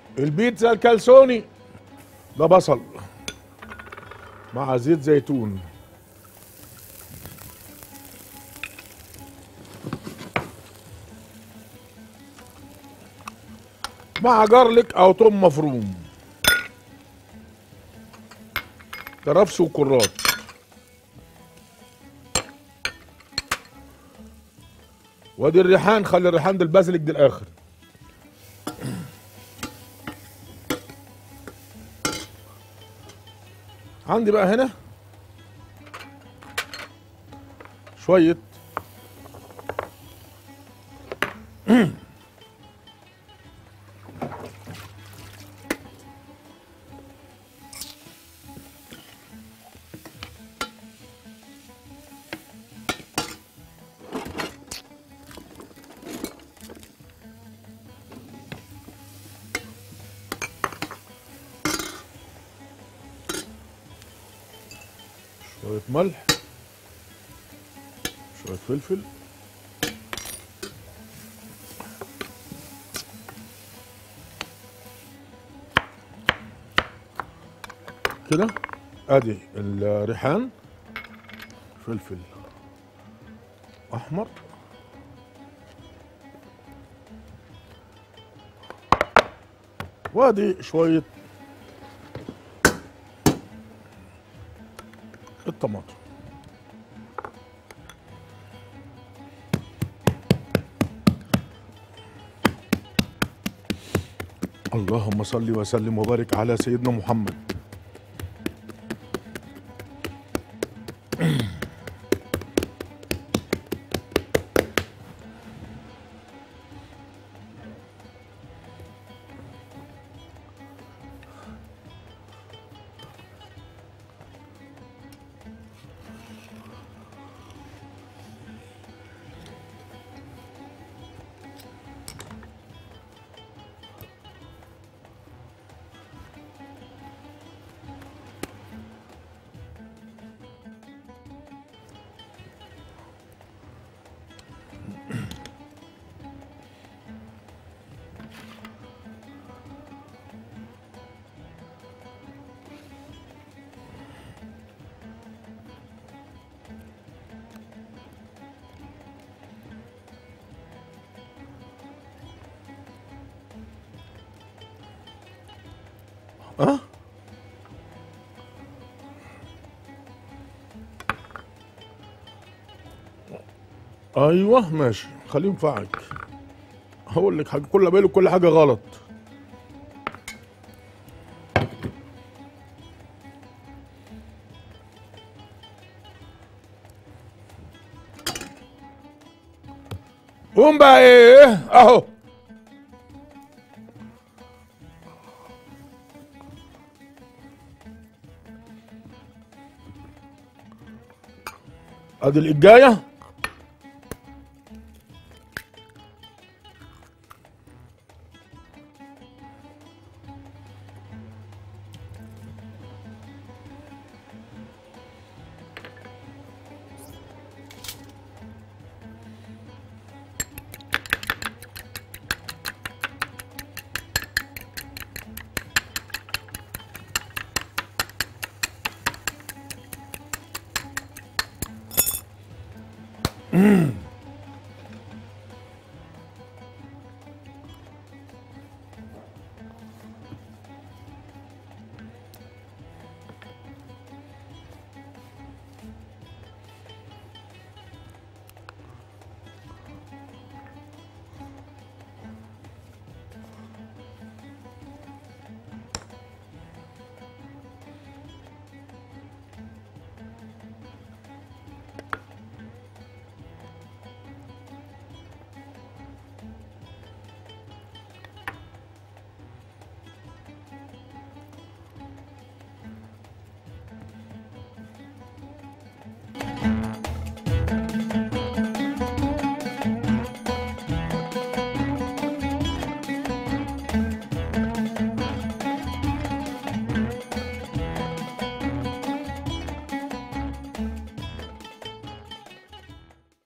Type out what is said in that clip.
البيتزا الكالسوني ده بصل مع زيت زيتون مع جارليك او توم مفروم كرفس وكرات وادي الريحان خلي الريحان ده البازليك دي الاخر عندي بقى هنا شوية شوية ملح شوية فلفل كده ادي الريحان فلفل احمر وادي شوية الطماطم اللهم صل وسلم وبارك على سيدنا محمد اه ايوه ماشي خليه ينفعك هقول لك حاجه كل بالك كل حاجه غلط قوم بقى ايه اهو ادي الإجاية